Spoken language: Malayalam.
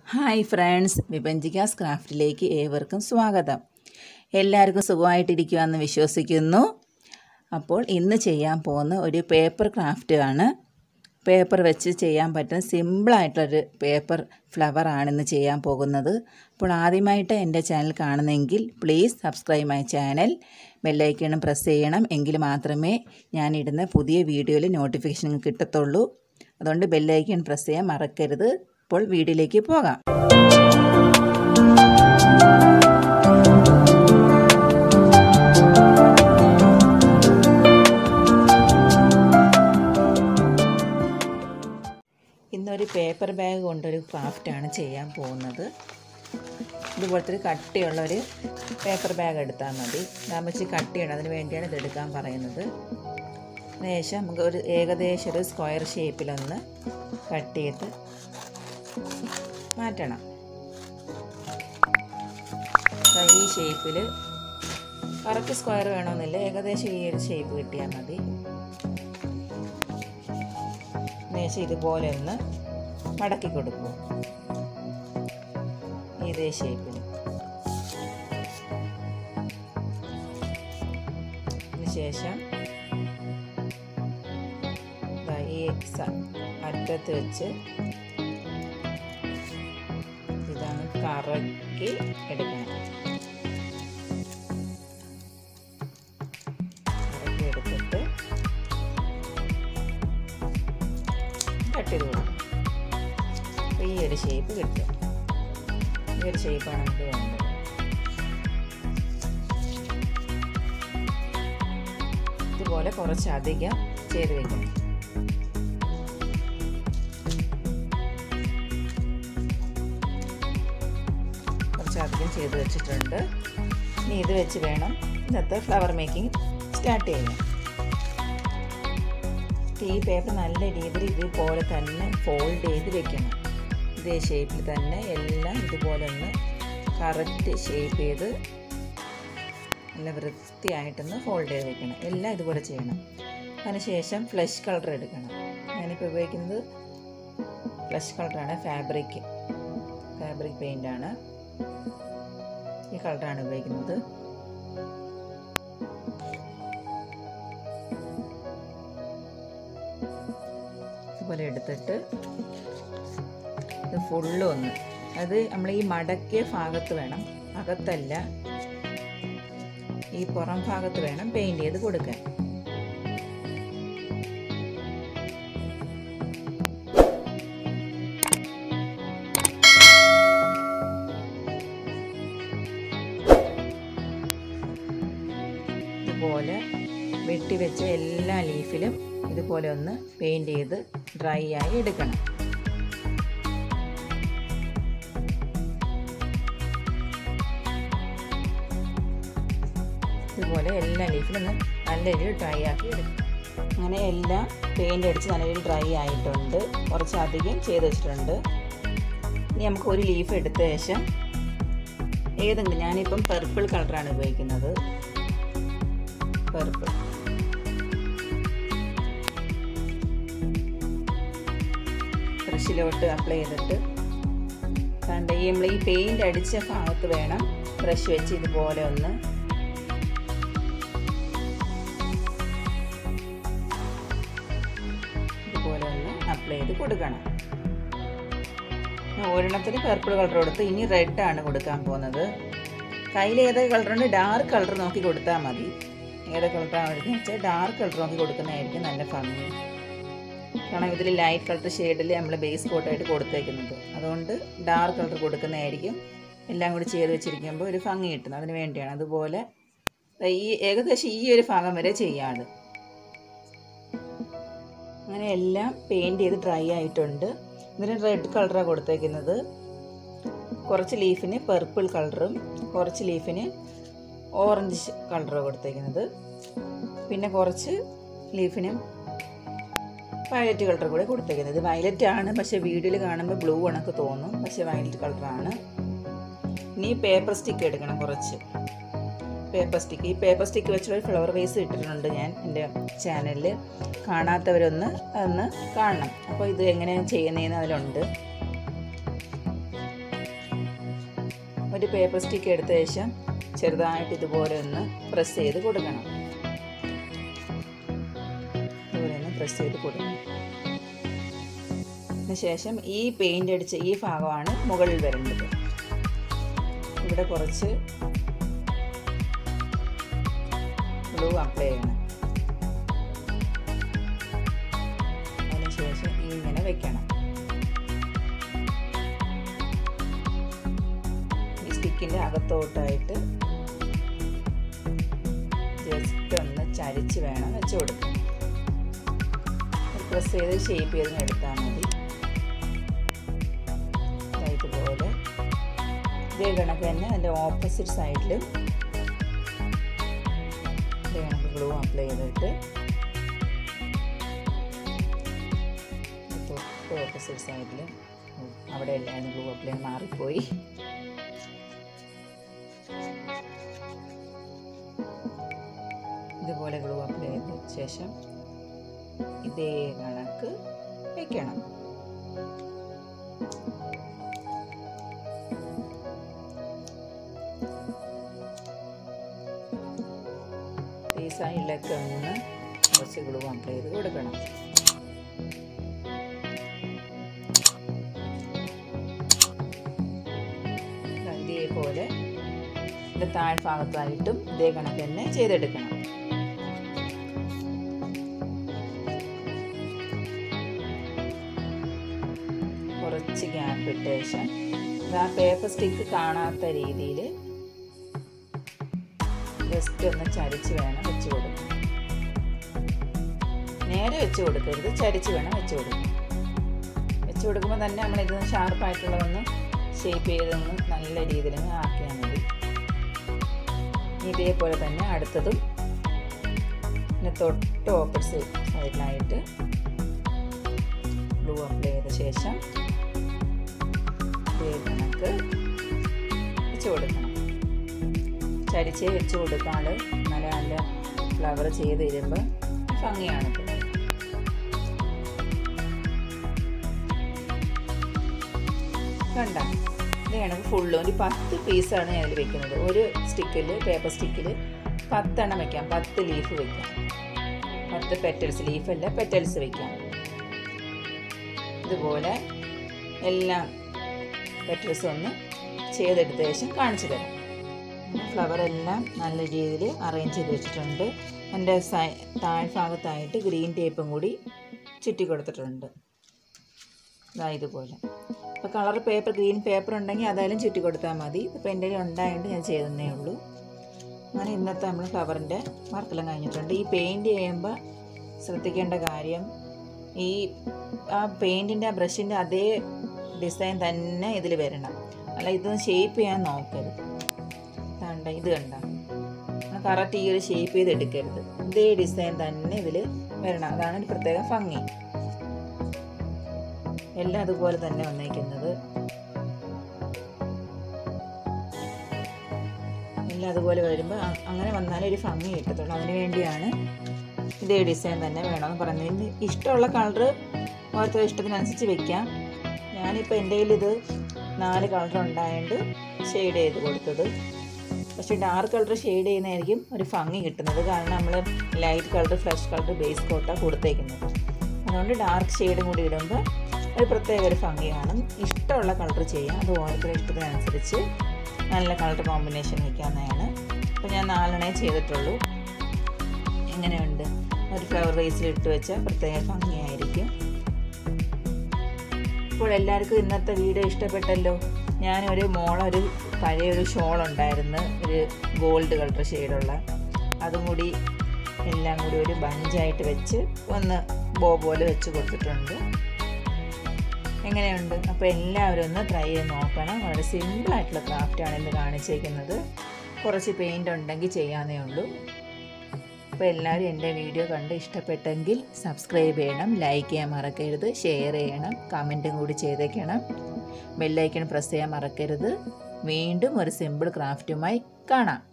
ഹായ് ഫ്രണ്ട്സ് വിഭജിക്കാസ് ക്രാഫ്റ്റിലേക്ക് ഏവർക്കും സ്വാഗതം എല്ലാവർക്കും സുഖമായിട്ടിരിക്കുമെന്ന് വിശ്വസിക്കുന്നു അപ്പോൾ ഇന്ന് ചെയ്യാൻ പോകുന്ന ഒരു പേപ്പർ ക്രാഫ്റ്റ് ആണ് പേപ്പർ വെച്ച് ചെയ്യാൻ പറ്റുന്ന സിമ്പിളായിട്ടൊരു പേപ്പർ ഫ്ലവറാണ് ഇന്ന് ചെയ്യാൻ പോകുന്നത് അപ്പോൾ ആദ്യമായിട്ട് എൻ്റെ ചാനൽ കാണുന്നെങ്കിൽ പ്ലീസ് സബ്സ്ക്രൈബ് മൈ ചാനൽ ബെല്ലൈക്കണം പ്രസ് ചെയ്യണം എങ്കിൽ മാത്രമേ ഞാനിടുന്ന പുതിയ വീഡിയോയിൽ നോട്ടിഫിക്കേഷൻ കിട്ടത്തുള്ളൂ അതുകൊണ്ട് ബെല്ലൈക്കൺ പ്രസ് ചെയ്യാൻ മറക്കരുത് ഇപ്പോൾ വീഡിയോയിലേക്ക് പോകാം ഇന്നൊരു പേപ്പർ ബാഗ് കൊണ്ടൊരു ക്രാഫ്റ്റാണ് ചെയ്യാൻ പോകുന്നത് ഇതുപോലത്തെ ഒരു കട്ടിയുള്ള ഒരു പേപ്പർ ബാഗ് എടുത്താൽ മതി നമുക്ക് കട്ടിയാണ് അതിന് വേണ്ടിയാണ് ഇത് എടുക്കാൻ പറയുന്നത് ശേഷം നമുക്ക് ഒരു ഏകദേശം ഒരു സ്ക്വയർ ഷേപ്പിലൊന്ന് കട്ട് ചെയ്ത് മാറ്റണം ഈ ഷേപ്പിൽ കറക്റ്റ് സ്ക്വയർ വേണമെന്നില്ല ഏകദേശം ഈ ഒരു ഷേപ്പ് കിട്ടിയാൽ മതി ശേഷം ഇതുപോലെ ഒന്ന് മടക്കി കൊടുക്കും ഇതേ ഷേപ്പിൽ ശേഷം ഈ അറ്റത്ത് വെച്ച് ഇതാണ് കറക്കി എടുക്കണം കറക്കി എടുത്തിട്ട് കട്ട് ചെയ്ത് കൊടുക്കും അപ്പോൾ ഈ ഒരു ഷേപ്പ് കിട്ടും ഈ ഒരു ഷേപ്പാണ് നമുക്ക് വേണ്ടത് ഇതുപോലെ കുറച്ചധികം ചെയ്ത് വെക്കണം കുറച്ചധികം ചെയ്ത് വെച്ചിട്ടുണ്ട് ഇനി ഇത് വെച്ച് വേണം ഇന്നത്തെ ഫ്ലവർ മേക്കിംഗ് സ്റ്റാർട്ട് ചെയ്യാൻ ഈ പേപ്പർ നല്ല രീതിയിൽ ഇതുപോലെ തന്നെ ഫോൾഡ് ചെയ്ത് വെക്കണം ഇതേ ഷേപ്പിൽ തന്നെ എല്ലാം ഇതുപോലെ ഒന്ന് കറക്റ്റ് ഷേപ്പ് ചെയ്ത് നല്ല വൃത്തിയായിട്ടൊന്ന് ഫോൾഡ് ചെയ്ത് വെക്കണം എല്ലാം ഇതുപോലെ ചെയ്യണം അതിനുശേഷം ഫ്ലഷ് കളർ എടുക്കണം ഞാനിപ്പോൾ ഉപയോഗിക്കുന്നത് ഫ്ലഷ് കളറാണ് ഫാബ്രിക് ഫാബ്രിക് പെയിൻ്റാണ് ഈ കളറാണ് ഉപയോഗിക്കുന്നത് ഇതുപോലെ എടുത്തിട്ട് ഇത് ഫുള്ളും ഒന്ന് അത് നമ്മൾ ഈ മടക്കിയ ഭാഗത്ത് വേണം അകത്തല്ല ഈ പുറം ഭാഗത്ത് വേണം പെയിൻറ് ചെയ്ത് കൊടുക്കാൻ ഇതുപോലെ വെട്ടിവെച്ച എല്ലാ ലീഫിലും ഇതുപോലെ ഒന്ന് പെയിൻറ് ചെയ്ത് ഡ്രൈ ആയി എടുക്കണം ഇതുപോലെ എല്ലാ ലീഫിലും ഒന്ന് നല്ല രീതിയിൽ ഡ്രൈ ആക്കി എടുക്കണം അങ്ങനെ എല്ലാം പെയിൻ്റ് അടിച്ച് നല്ല രീതിയിൽ ഡ്രൈ ആയിട്ടുണ്ട് കുറച്ചധികം ചെയ്ത് വെച്ചിട്ടുണ്ട് ഇനി നമുക്ക് ഒരു ലീഫ് എടുത്ത ശേഷം ഏതെങ്കിലും ഞാനിപ്പം പർപ്പിൾ കളറാണ് ഉപയോഗിക്കുന്നത് പർപ്പിൾ ബ്രഷിലോട്ട് അപ്ലൈ ചെയ്തിട്ട് കണ്ട ഈ നമ്മൾ ഈ പെയിൻ്റ് അടിച്ച ഭാഗത്ത് വേണം ബ്രഷ് വെച്ച് ഇതുപോലെ ഒന്ന് ഇതുപോലെ ഒന്ന് അപ്ലൈ ചെയ്ത് കൊടുക്കണം ഒരെണ്ണത്തിന് പർപ്പിൾ കളർ കൊടുത്ത് ഇനി റെഡ് ആണ് കൊടുക്കാൻ പോകുന്നത് കയ്യിൽ ഏതൊക്കെ കളറുണ്ട് ഡാർക്ക് കളർ നോക്കി കൊടുത്താൽ മതി ഏതൊക്കെ കളറാണ് എടുക്കുന്നത് വെച്ചാൽ ഡാർക്ക് കളർ നോക്കി കൊടുക്കുന്നതായിരിക്കും നല്ല ഭംഗി കാരണം ഇതിൽ ലൈറ്റ് കളർ ഷെയ്ഡിൽ നമ്മൾ ബേസ് കോട്ടായിട്ട് കൊടുത്തേക്കുന്നത് അതുകൊണ്ട് ഡാർക്ക് കളർ കൊടുക്കുന്നതായിരിക്കും എല്ലാം കൂടി ചെയ്ത് വെച്ചിരിക്കുമ്പോൾ ഒരു ഭംഗി കിട്ടുന്നത് അതിന് വേണ്ടിയാണ് അതുപോലെ ഈ ഏകദേശം ഈ ഒരു ഭാഗം വരെ ചെയ്യാറ് അങ്ങനെ എല്ലാം പെയിൻറ് ചെയ്ത് ഡ്രൈ ആയിട്ടുണ്ട് ഇതിന് റെഡ് കളറാണ് കൊടുത്തേക്കുന്നത് കുറച്ച് ലീഫിന് പർപ്പിൾ കളറും കുറച്ച് ലീഫിന് ഓറഞ്ച് കളറാണ് കൊടുത്തേക്കുന്നത് പിന്നെ കുറച്ച് ലീഫിനും വയലറ്റ് കളർ കൂടെ കൊടുത്തേക്കുന്നത് ഇത് വയലറ്റ് ആണ് പക്ഷെ വീഡിയോയിൽ കാണുമ്പോൾ ബ്ലൂ കണക്ക് തോന്നും പക്ഷെ വയലറ്റ് കളറാണ് ഇനി പേപ്പർ സ്റ്റിക്ക് എടുക്കണം കുറച്ച് പേപ്പർ സ്റ്റിക്ക് ഈ പേപ്പർ സ്റ്റിക്ക് വെച്ചുള്ള ഫ്ലവർ വേസ് ഇട്ടിട്ടുണ്ട് ഞാൻ എൻ്റെ ചാനലിൽ കാണാത്തവരൊന്ന് അതൊന്ന് കാണണം അപ്പോൾ ഇത് എങ്ങനെയാണ് ചെയ്യുന്നതെന്ന് അതിലുണ്ട് ഒരു പേപ്പർ സ്റ്റിക്ക് എടുത്ത ശേഷം ചെറുതായിട്ട് ഇതുപോലെ ഒന്ന് പ്രസ് ചെയ്ത് കൊടുക്കണം ഇതുപോലെ ഒന്ന് പ്രസ് ചെയ്ത് കൊടുക്കണം അതിനുശേഷം ഈ പെയിൻ്റ് അടിച്ച ഈ ഭാഗമാണ് മുകളിൽ വരേണ്ടത് ഇവിടെ കുറച്ച് ഗ്ലൂ അപ്ലൈ ചെയ്യണം അതിനുശേഷം ഇങ്ങനെ വെക്കണം ഈ സ്റ്റിക്കിൻ്റെ അകത്തോട്ടായിട്ട് ജസ്റ്റ് ഒന്ന് ചരിച്ച് വേണം വെച്ച് കൊടുക്കാം പ്രസ് ചെയ്ത് ഷേപ്പ് ചെയ്ത് എടുത്താൽ മതി ഇതുപോലെ ഇതേ കണക്ക് തന്നെ അതിൻ്റെ ഓപ്പോസിറ്റ് സൈഡിലും ഇതേ കണക്ക് ഗ്ലൂ അപ്ലൈ ചെയ്തിട്ട് തൊട്ട് ഓപ്പോസിറ്റ് സൈഡിൽ അവിടെ എല്ലായിരുന്നു ഗ്ലൂ അപ്ലൈ മാറിപ്പോയി ഇതുപോലെ ഗ്ലൂ അപ്ലൈ ചെയ്ത ശേഷം ഇതേ കണക്ക് വയ്ക്കണം ഈ സൈഡിലൊക്കെ ഒന്ന് കുറച്ച് ഗ്ലൂ അപ്ലൈ ചെയ്ത് കൊടുക്കണം ഇതേപോലെ ഇതിൻ്റെ താഴ്ഭാഗത്തായിട്ടും ഇതേ കണക്ക് തന്നെ ചെയ്തെടുക്കണം കുറച്ച് ഗ്യാപ്പ് ഇട്ട ശേഷം ആ പേപ്പർ സ്റ്റിക്ക് കാണാത്ത രീതിയിൽ ജസ്റ്റ് ഒന്ന് ചരിച്ച് വേണം വെച്ച് കൊടുക്കണം നേരെ വെച്ച് കൊടുക്കരുത് ചരിച്ച് വേണം വെച്ച് കൊടുക്കണം വെച്ച് കൊടുക്കുമ്പോൾ തന്നെ നമ്മൾ ഇത് ഷാർപ്പായിട്ടുള്ളതൊന്ന് ഷേപ്പ് ചെയ്തൊന്ന് നല്ല രീതിയിൽ ആക്കിയാൽ മതി ഇതേപോലെ തന്നെ അടുത്തതും പിന്നെ തൊട്ട് ഓപ്പോസിറ്റ് സൈഡിലായിട്ട് ഗ്ലൂ അപ്ലൈ ചെയ്ത ശേഷം ഇതേ കണക്ക് വെച്ച് കൊടുക്കണം ചരിച്ചേ വെച്ച് കൊടുക്കാണ്ട് നല്ല നല്ല ഫ്ലവർ ചെയ്ത് തരുമ്പോൾ ഭംഗിയാണ് കണ്ട ഇത് കണക്ക് ഫുള്ളും ഒരു പത്ത് പീസാണ് ഞാൻ ഇതിൽ വെക്കുന്നത് ഒരു സ്റ്റിക്കിൽ പേപ്പർ സ്റ്റിക്കിൽ പത്തെണ്ണം വെക്കാം പത്ത് ലീഫ് വെക്കാം പത്ത് പെറ്റൽസ് ലീഫല്ല പെറ്റൽസ് വെക്കാം ഇതുപോലെ എല്ലാം പെറ്റൽസ് ഒന്ന് ചെയ്തെടുത്ത ശേഷം കാണിച്ചു തരാം ഫ്ലവർ എല്ലാം നല്ല രീതിയിൽ അറേഞ്ച് ചെയ്ത് വെച്ചിട്ടുണ്ട് എൻ്റെ സൈ താഴ്ഭാഗത്തായിട്ട് ഗ്രീൻ ടേപ്പും കൂടി ചുറ്റി കൊടുത്തിട്ടുണ്ട് ഇതാ ഇതുപോലെ ഇപ്പോൾ കളർ പേപ്പർ ഗ്രീൻ പേപ്പർ ഉണ്ടെങ്കിൽ അതായാലും ചുറ്റി കൊടുത്താൽ മതി ഇപ്പോൾ എൻ്റെ കയ്യിൽ ഉണ്ടായതുകൊണ്ട് ഞാൻ ചെയ്തതേ ഉള്ളൂ അങ്ങനെ ഇന്നത്തെ നമ്മൾ ഫ്ലവറിൻ്റെ വർക്കെല്ലാം കഴിഞ്ഞിട്ടുണ്ട് ഈ പെയിൻറ് ചെയ്യുമ്പോൾ ശ്രദ്ധിക്കേണ്ട കാര്യം ഈ ആ പെയിൻറ്റിൻ്റെ ആ ബ്രഷിൻ്റെ അതേ ഡിസൈൻ തന്നെ ഇതിൽ വരണം അല്ല ഇതൊന്ന് ഷേപ്പ് ചെയ്യാൻ നോക്കരുത് കണ്ട ഇത് കണ്ട കറക്റ്റ് ഈ ഒരു ഷേപ്പ് ചെയ്ത് എടുക്കരുത് ഇതേ ഡിസൈൻ തന്നെ ഇതിൽ വരണം അതാണ് ഒരു പ്രത്യേക ഭംഗി എല്ലാം അതുപോലെ തന്നെ വന്നേക്കുന്നത് എല്ലാം അതുപോലെ വരുമ്പോൾ അങ്ങനെ വന്നാലേ ഒരു ഭംഗി കിട്ടത്തുള്ളൂ അതിന് വേണ്ടിയാണ് ഇതേ ഡിസൈൻ തന്നെ വേണമെന്ന് പറഞ്ഞത് ഇഷ്ടമുള്ള കളറ് ഓരോരുത്തരുടെ ഇഷ്ടത്തിനനുസരിച്ച് വെക്കാം ഞാനിപ്പോൾ എൻ്റെ കയ്യിൽ ഇത് നാല് കളർ ഉണ്ടായതുകൊണ്ട് ഷെയ്ഡ് ചെയ്ത് കൊടുത്തത് പക്ഷേ ഡാർക്ക് കളർ ഷെയ്ഡ് ചെയ്യുന്നതായിരിക്കും ഒരു ഭംഗി കിട്ടുന്നത് കാരണം നമ്മൾ light colour flush colour base കോട്ടാണ് കൊടുത്തേക്കുന്നത് അതുകൊണ്ട് ഡാർക്ക് ഷെയ്ഡും കൂടി ഇടുമ്പോൾ ഒരു പ്രത്യേക ഒരു ഭംഗി കാണും ഇഷ്ടമുള്ള കളർ ചെയ്യാം അത് ഓരോരുത്തരുടെ ഇഷ്ടത്തിനനുസരിച്ച് നല്ല കളർ കോമ്പിനേഷൻ വയ്ക്കാവുന്നതാണ് അപ്പോൾ ഞാൻ നാലെണ്ണേ ചെയ്തിട്ടുള്ളൂ എങ്ങനെയുണ്ട് ഒരു ഫ്ലവർ വേസിൽ ഇട്ട് വെച്ചാൽ പ്രത്യേക ഭംഗിയായിരിക്കും ഇപ്പോൾ എല്ലാവർക്കും ഇന്നത്തെ വീഡിയോ ഇഷ്ടപ്പെട്ടല്ലോ ഞാനൊരു മോളൊരു പഴയ ഒരു ഷോൾ ഉണ്ടായിരുന്നു ഒരു ഗോൾഡ് കളർ ഷെയ്ഡുള്ള അതും കൂടി എല്ലാം കൂടി ഒരു ബഞ്ചായിട്ട് വെച്ച് ഒന്ന് ബോ പോലെ വെച്ച് കൊടുത്തിട്ടുണ്ട് എങ്ങനെയുണ്ട് അപ്പോൾ എല്ലാവരും ഒന്ന് ട്രൈ ചെയ്ത് നോക്കണം വളരെ സിമ്പിളായിട്ടുള്ള ക്രാഫ്റ്റാണ് ഇന്ന് കാണിച്ചേക്കുന്നത് കുറച്ച് പെയിൻ്റ് ഉണ്ടെങ്കിൽ ചെയ്യാവുന്നേ ഉള്ളൂ അപ്പോൾ എല്ലാവരും എൻ്റെ വീഡിയോ കണ്ട് ഇഷ്ടപ്പെട്ടെങ്കിൽ സബ്സ്ക്രൈബ് ചെയ്യണം ലൈക്ക് ചെയ്യാൻ മറക്കരുത് ഷെയർ ചെയ്യണം കമൻറ്റും കൂടി ചെയ്തേക്കണം ബെല്ലൈക്കൺ പ്രസ് ചെയ്യാൻ മറക്കരുത് വീണ്ടും ഒരു സിമ്പിൾ ക്രാഫ്റ്റുമായി കാണാം